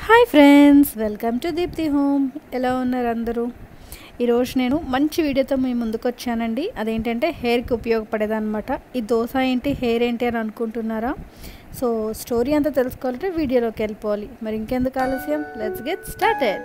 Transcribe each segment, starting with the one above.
hi friends welcome to Deepthi home ఎలా ఉన్నారు అందరూ ఈరోజు నేను మంచి వీడియోతో మీ ముందుకు వచ్చానండి అదేంటంటే హెయిర్కి ఉపయోగపడేదన్నమాట ఈ దోశ ఏంటి హెయిర్ ఏంటి అని అనుకుంటున్నారా సో స్టోరీ అంతా తెలుసుకోవాలంటే వీడియోలోకి వెళ్ళిపోవాలి మరి ఇంకెందుకు ఆలస్యం లెట్స్ గెట్ స్టార్టెడ్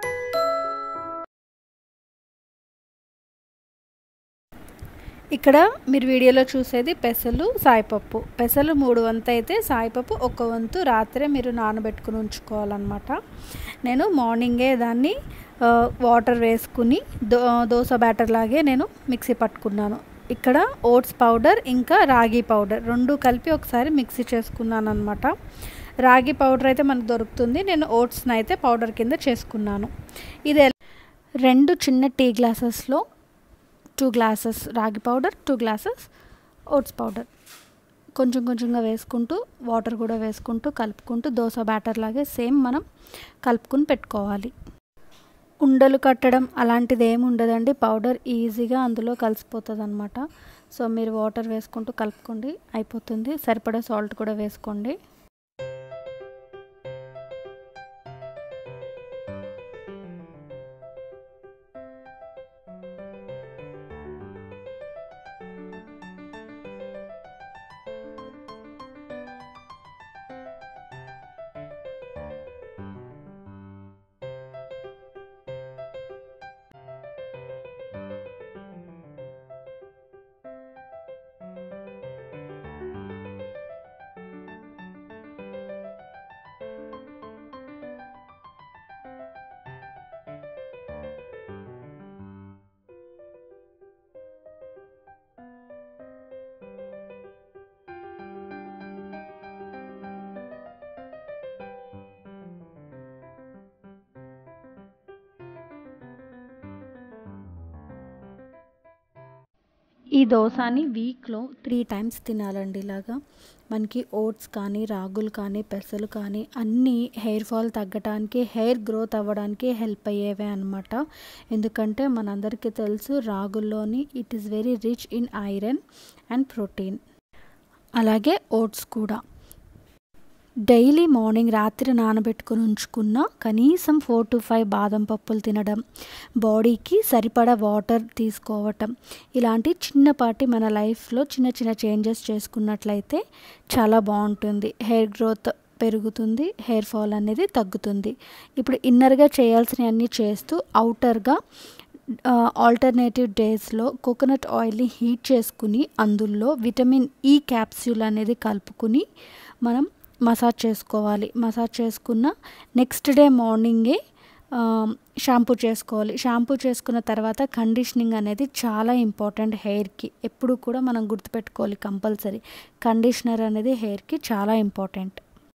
ఇక్కడ మీరు వీడియోలో చూసేది పెసలు సాయిపప్పు పెసలు మూడు వంతు అయితే సాయిపప్పు ఒక వంతు రాత్రే మీరు నానబెట్టుకుని ఉంచుకోవాలన్నమాట నేను మార్నింగే దాన్ని వాటర్ వేసుకుని దో దోశ బ్యాటర్ లాగే నేను మిక్సీ పట్టుకున్నాను ఇక్కడ ఓట్స్ పౌడర్ ఇంకా రాగి పౌడర్ రెండు కలిపి ఒకసారి మిక్సీ చేసుకున్నాను అనమాట రాగి పౌడర్ అయితే మనకు దొరుకుతుంది నేను ఓట్స్ని అయితే పౌడర్ కింద చేసుకున్నాను ఇది రెండు చిన్న టీ గ్లాసెస్లో టూ గ్లాసెస్ రాగి powder two glasses oats powder కొంచెం కొంచెంగా వేసుకుంటూ వాటర్ కూడా వేసుకుంటూ కలుపుకుంటూ దోశ బ్యాటర్ లాగే సేమ్ మనం కలుపుకుని పెట్టుకోవాలి ఉండలు కట్టడం అలాంటిది ఏమి ఉండదండి పౌడర్ ఈజీగా అందులో కలిసిపోతుంది అనమాట సో మీరు వాటర్ వేసుకుంటూ కలుపుకోండి అయిపోతుంది సరిపడా సాల్ట్ కూడా వేసుకోండి ఈ దోశని వీక్లో త్రీ టైమ్స్ తినాలండి ఇలాగా మనకి ఓట్స్ కానీ రాగులు కానీ పెసలు కానీ అన్నీ హెయిర్ ఫాల్ తగ్గడానికి హెయిర్ గ్రోత్ అవ్వడానికి హెల్ప్ అయ్యేవే అనమాట ఎందుకంటే మనందరికీ తెలుసు రాగుల్లోని it is very rich in iron and protein అలాగే ఓట్స్ కూడా డైలీ మార్నింగ్ రాత్రి నానబెట్టుకుని ఉంచుకున్న కనీసం ఫోర్ టు ఫైవ్ బాదం పప్పులు తినడం బాడీకి సరిపడా వాటర్ తీసుకోవటం ఇలాంటి చిన్నపాటి మన లైఫ్లో చిన్న చిన్న చేంజెస్ చేసుకున్నట్లయితే చాలా బాగుంటుంది హెయిర్ గ్రోత్ పెరుగుతుంది హెయిర్ ఫాల్ అనేది తగ్గుతుంది ఇప్పుడు ఇన్నర్గా చేయాల్సినవన్నీ చేస్తూ అవుటర్గా ఆల్టర్నేటివ్ డేస్లో కోకోనట్ ఆయిల్ని హీట్ చేసుకుని అందులో విటమిన్ ఈ క్యాప్సూల్ అనేది కలుపుకుని మనం మసాజ్ చేసుకోవాలి మసాజ్ చేసుకున్న నెక్స్ట్ డే మార్నింగే షాంపూ చేసుకోవాలి షాంపూ చేసుకున్న తర్వాత కండిషనింగ్ అనేది చాలా ఇంపార్టెంట్ హెయిర్కి ఎప్పుడు కూడా మనం గుర్తుపెట్టుకోవాలి కంపల్సరీ కండిషనర్ అనేది హెయిర్కి చాలా ఇంపార్టెంట్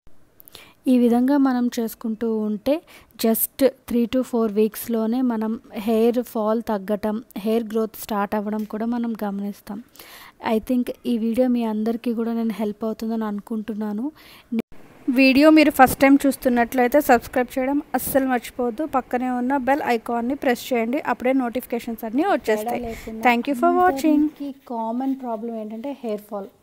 ఈ విధంగా మనం చేసుకుంటూ ఉంటే జస్ట్ త్రీ టు ఫోర్ వీక్స్లోనే మనం హెయిర్ ఫాల్ తగ్గటం హెయిర్ గ్రోత్ స్టార్ట్ అవ్వడం కూడా మనం గమనిస్తాం ఐ థింక్ ఈ వీడియో మీ అందరికీ కూడా నేను హెల్ప్ అవుతుందని అనుకుంటున్నాను వీడియో మీరు ఫస్ట్ టైం చూస్తున్నట్లయితే సబ్స్క్రైబ్ చేయడం అస్సలు మర్చిపోవద్దు పక్కనే ఉన్న బెల్ ఐకాన్ని ప్రెస్ చేయండి అప్పుడే నోటిఫికేషన్స్ అన్నీ వచ్చేస్తాయి thank you for watching common problem ఏంటంటే హెయిర్ ఫాల్